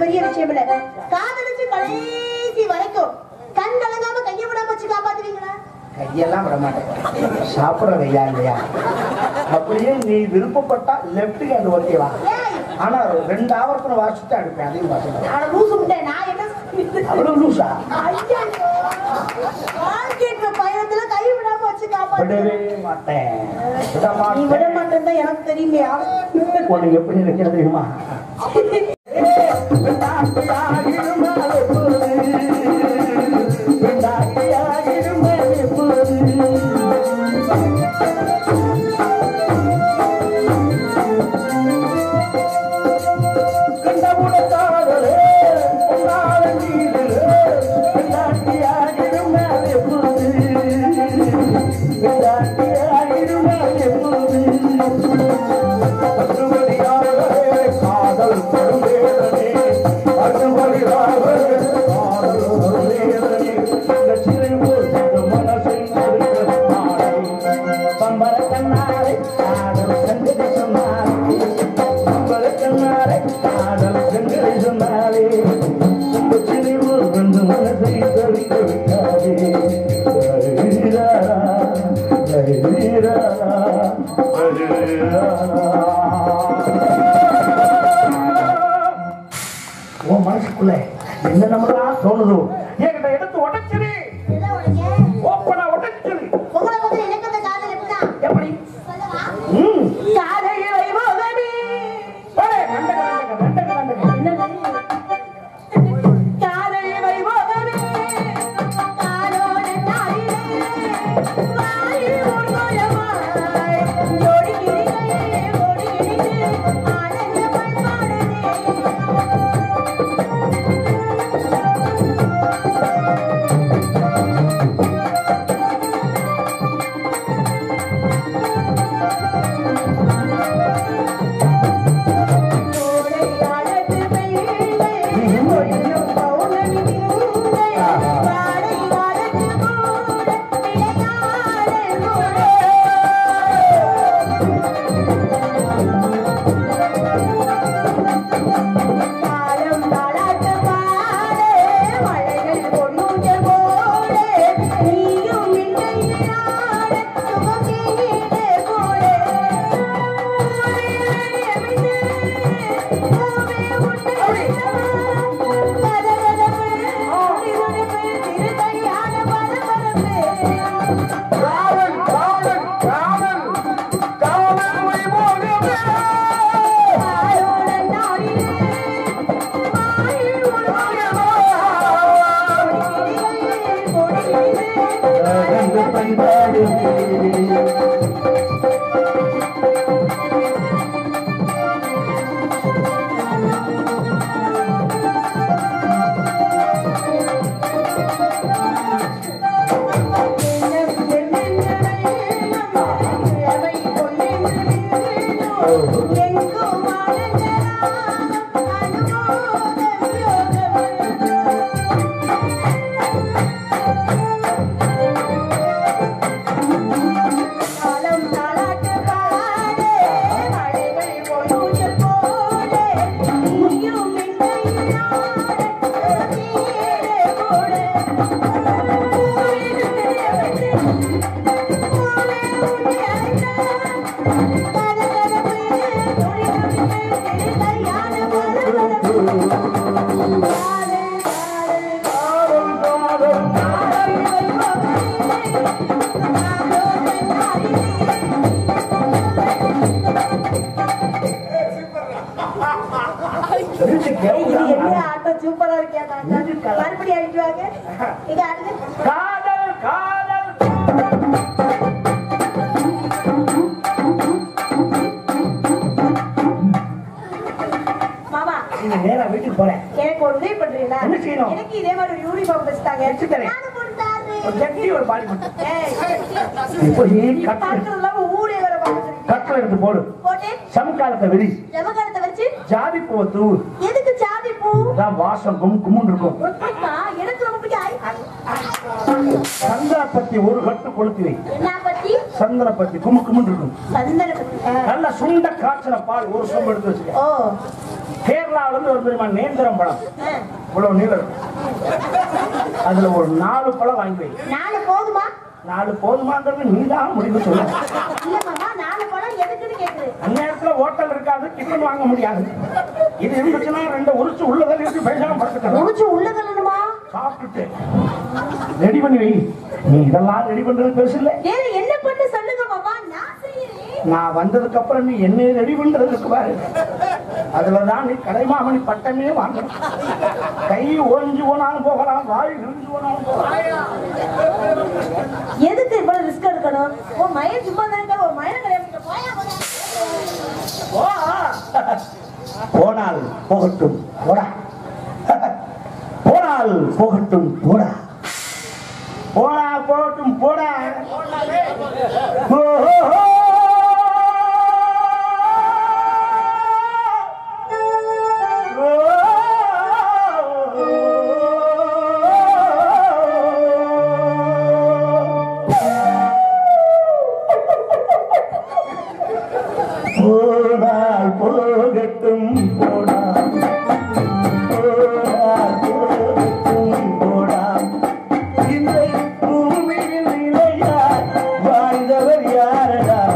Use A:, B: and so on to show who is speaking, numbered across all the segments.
A: பெரிய விஷயம் இல்ல காதலிச்சு கடைசி வரைக்கும் கண் கலங்காம கைய விடாம வச்சு காப்பாத்துவீங்களா
B: கையெல்லாம் விட மாட்டேன் சாப்பிட கையா இல்லையா அப்படியே நீ விருப்பப்பட்டா லெஃப்ட் ஹேண்ட் ஓகேவா
A: ஏய்
B: ஆனா ரெண்டு ஆவர்த்தனை வாசிச்சுட்டு அடுப்பேன் அதையும் பார்த்துக்கலாம்
A: ஆனா லூசு முட்டை நான் என்ன சொல்லிட்டு
B: அவ்வளவு லூசா
A: ஐயோ வாழ்க்கைன்ற பயணத்துல கை விடாம வச்சு காப்பாத்து
B: விடவே மாட்டேன் விட
A: நீ விட
B: மாட்டேன்
A: மாட்டேன் தான் எனக்கு தெரியுமையா
B: உனக்கு எப்படி இருக்கிறது தெரியுமா காதல் படுவேதனே அதுவழியாக காதல் படுவேதனே இந்த சிறை போல் மனசை பம்பர கண்ணாரை காதல் சங்கதி சொன்னாரே பம்பர கண்ணாரை காதல் சங்கதி சொன்னாரே இந்த சிறை போல் வந்து மனசை தவிக்க வைக்காதே ஹரிரா, ஹரிரா, ஹரிரா. உன் மனசுக்குள்ள என்ன நம்மளாம் தோணுதோ என்கிட்ட எடுத்து உடைச்சிரு
A: என்ன உனக்கு
B: ஓப்பனா உடைச்சிரு
A: உங்களை வந்து எனக்கு அந்த காதல் எப்படிதான்
B: எப்படி
A: சொல்லவா
B: ம்
A: காதல் வைபோகமே
B: போடே, கண்டக, கண்டக, கண்டக, கண்டக.
A: காதல் வைபோகமே காலோட நாளிலே வாரி உன்முகமாய் ஜோடி கிளிகளே ஓடி இணைந்து ஆனந்த பண்பாடுதே
B: காதல், காதல், காதல், காதல் வைபோகமே. ஆனந்த பண்பாடு காதல், காதல், தெரிஞ்சு
A: இது
B: கேட்குறாங்க.
A: என்ன ஆட்டம் சூப்பரா இருக்கியா தாத்தா? மறுபடியும் அடிச்சு வாங்க இங்க அடுத்து
B: காதல் காதல்
A: மாமா
B: நீங்க நேரா வீட்டுக்கு போறேன்
A: எனக்கு ஒரு உதவி பண்றீங்களா
B: என்ன செய்யணும்?
A: எனக்கு இதே மாதிரி ஒரு யூனிஃபார்ம் வச்சுட்டாங்க
B: வச்சு தரேன்.
A: நானும் போட்டு தாரேன்.
B: ஒரு ஜட்டி ஒரு பாடி மட்டும்
A: ஏய்,
B: இப்போ நீ
A: நீ
B: கட்டல்
A: பார்க்கறது இல்லாம ஊரே வர பார்த்துருக்கீங்க.
B: கட்டல் எடுத்து போடு
A: போட்டு
B: சமகாலத்தை விரி
A: ஜமகாலத்தை வச்சு
B: ஜாதி பூவை தூவு
A: எதுக்கு சாதி பூ
B: அதான் வாசம் கும் கும்முன்னு இருக்கும்
A: அம்மா, எனக்கு ரொம்ப பிடிக்கும். ஐ,
B: சந்தன பத்தி ஒரு கட்டு கொளுத்தி வை
A: என்ன பத்தி
B: சந்தன பத்தி கும்மு கும்முன்னு இருக்கும்
A: சந்தன பத்தி ஆ.
B: நல்ல சுண்ட காய்ச்சல பால் ஒரு சொம்பு எடுத்து வச்சுக்க
A: ஓ
B: கேரளால இருந்து ஒரு தெரியுமா நேந்திரம் பழம்
A: ஆ.
B: இவ்வளவு நீளம் இருக்கும். அதுல ஒரு நாலு பழம் வாங்கி வை
A: நாலு போதுமா
B: நாலு போதுமாங்கிறது நீதான் முடிவு சொல்ல
A: இல்ல மாமா நாலு பழம் எதுக்குன்னு கேக்குது
B: அந்நேரத்துல ஹோட்டல் இருக்காது டிஃபன் வாங்க முடியாது இது இருந்துச்சுன்னா ரெண்டு உரிச்சு உள்ளதில் இருந்து பேசாம படுத்துக்கலாம்
A: முடிச்சு உள்ள தள்ளணுமா
B: சாப்பிட்டுட்டு ரெடி பண்ணி வை நீ இதெல்லாம் ரெடி பண்றது பெருசு இல்லை
A: வேற என்ன பண்ணு சொல்லுங்க மாமா நான் செய்யறேன்
B: நான் வந்ததுக்கு அப்புறம் நீ என்ன ரெடி பண்றதுக்கு பாரு அதுலதான் நீ கலைமாமணி பட்டமே வாங்கணும் கை ஓஞ்சு போனாலும் போகலாம் வாய் விரிஞ்சு போனாலும் போகலாம்
A: எதுக்கு இவ்வளவு ரிஸ்க் எடுக்கணும் உன் மயன் சும்மா தான் இருக்க ஒரு மயனை கிடையாது போயா போயா.
B: போ. போனால் போகட்டும் போடா போனால் போகட்டும் போடா போடா போகட்டும் போடா ஓஹோ. போனால் போகட்டும் போடா போனால் போகட்டும் போடா இந்த பூமியில் நிலையார் வாழ்ந்தவர் யாரடா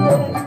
B: ஏ